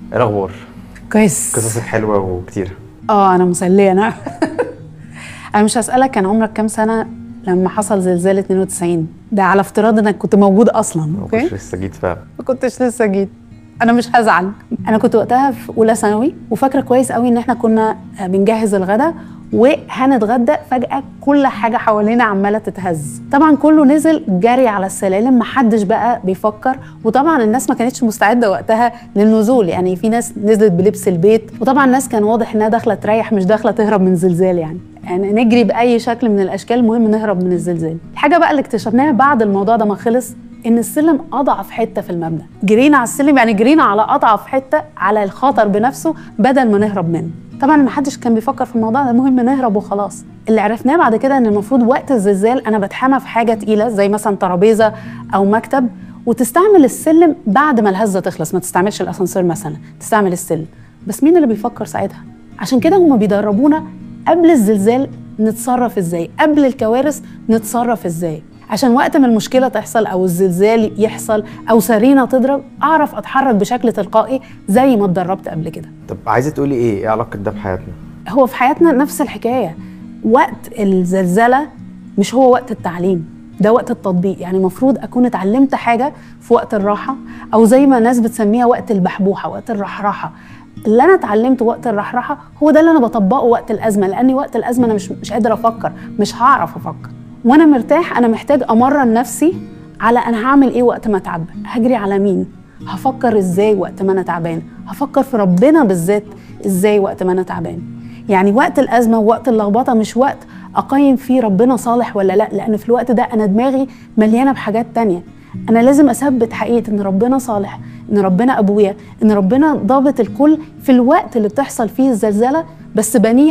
ايه الاخبار كويس قصصك حلوه وكتير اه انا مسليه انا انا مش هسالك كان عمرك كام سنه لما حصل زلزال 92 ده على افتراض انك كنت موجود اصلا ما اوكي كنتش لسه جيت فعلا ما كنتش لسه جيت انا مش هزعل انا كنت وقتها في اولى ثانوي وفاكره كويس قوي ان احنا كنا بنجهز الغدا وهنتغدى فجاه كل حاجه حوالينا عماله تتهز طبعا كله نزل جري على السلالم محدش بقى بيفكر وطبعا الناس ما كانتش مستعده وقتها للنزول يعني في ناس نزلت بلبس البيت وطبعا الناس كان واضح انها داخله تريح مش داخله تهرب من زلزال يعني يعني نجري باي شكل من الاشكال المهم نهرب من الزلزال الحاجه بقى اللي اكتشفناها بعد الموضوع ده ما خلص ان السلم اضعف حته في المبنى جرينا على السلم يعني جرينا على اضعف حته على الخطر بنفسه بدل ما نهرب منه طبعا ما حدش كان بيفكر في الموضوع ده المهم نهرب وخلاص اللي عرفناه بعد كده ان المفروض وقت الزلزال انا بتحمى في حاجه تقيله زي مثلا ترابيزه او مكتب وتستعمل السلم بعد ما الهزه تخلص ما تستعملش الاسانسير مثلا تستعمل السلم بس مين اللي بيفكر ساعتها عشان كده هم بيدربونا قبل الزلزال نتصرف ازاي قبل الكوارث نتصرف ازاي عشان وقت ما المشكلة تحصل أو الزلزال يحصل أو سرينة تضرب أعرف أتحرك بشكل تلقائي زي ما اتدربت قبل كده طب عايزه تقولي ايه ايه علاقه ده بحياتنا هو في حياتنا نفس الحكاية وقت الزلزلة مش هو وقت التعليم ده وقت التطبيق يعني المفروض أكون اتعلمت حاجة في وقت الراحة أو زي ما الناس بتسميها وقت البحبوحة وقت الرحراحة اللي انا اتعلمته وقت الرحراحه هو ده اللي انا بطبقه وقت الازمه لاني وقت الازمه انا مش مش قادر افكر مش هعرف افكر وانا مرتاح انا محتاج امرن نفسي على انا هعمل ايه وقت ما اتعب هجري على مين هفكر ازاي وقت ما انا تعبان هفكر في ربنا بالذات ازاي وقت ما انا تعبان يعني وقت الازمه ووقت اللخبطه مش وقت اقيم فيه ربنا صالح ولا لا لان في الوقت ده انا دماغي مليانه بحاجات تانية انا لازم اثبت حقيقه ان ربنا صالح ان ربنا ابويا ان ربنا ضابط الكل في الوقت اللي بتحصل فيه الزلزله بس بنيه